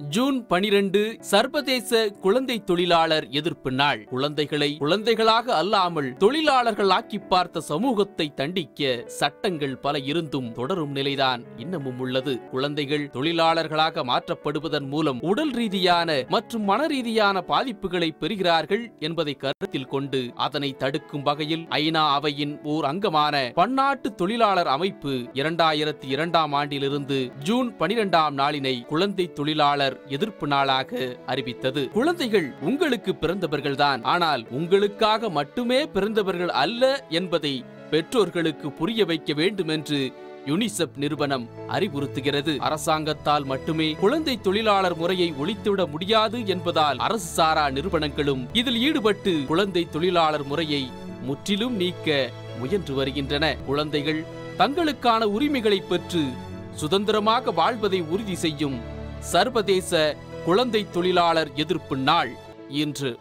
June பனிரெண்டு சர்வதேச குழந்தை தொழிலாளர் எதிர்ப்பு நாள் குழந்தைகளை குழந்தைகளாக அல்லாமல் தொழிலாளர்கள் ஆக்கி பார்த்த சமூகத்தை தண்டிக்க சட்டங்கள் பல இருந்தும் தொடரும் நிலைதான் இன்னமும் உள்ளது குழந்தைகள் தொழிலாளர்களாக மாற்றப்படுவதன் மூலம் உடல் ரீதியான மற்றும் மன ரீதியான பாதிப்புகளை பெறுகிறார்கள் என்பதை கருத்தில் கொண்டு அதனை தடுக்கும் வகையில் ஐநா அவையின் ஓர் அங்கமான பன்னாட்டு தொழிலாளர் அமைப்பு இரண்டாயிரத்தி இரண்டாம் ஆண்டிலிருந்து ஜூன் பனிரெண்டாம் நாளினை குழந்தை தொழிலாளர் எதிர்ப்பு நாளாக அறிவித்தது குழந்தைகள் உங்களுக்கு பிறந்தவர்கள்தான் ஆனால் உங்களுக்காக மட்டுமே பிறந்தவர்கள் அல்ல என்பதை பெற்றோர்களுக்கு புரிய வைக்க வேண்டும் என்று யுனிசெப் நிறுவனம் அறிவுறுத்துகிறது அரசாங்கத்தால் மட்டுமே குழந்தை தொழிலாளர் முறையை ஒழித்துவிட முடியாது என்பதால் அரசு சாரா நிறுவனங்களும் இதில் ஈடுபட்டு குழந்தை தொழிலாளர் முறையை முற்றிலும் நீக்க முயன்று வருகின்றன குழந்தைகள் தங்களுக்கான உரிமைகளை பெற்று சுதந்திரமாக வாழ்வதை உறுதி செய்யும் சர்வதேச குழந்தை தொழிலாளர் எதிர்ப்பு நாள் இன்று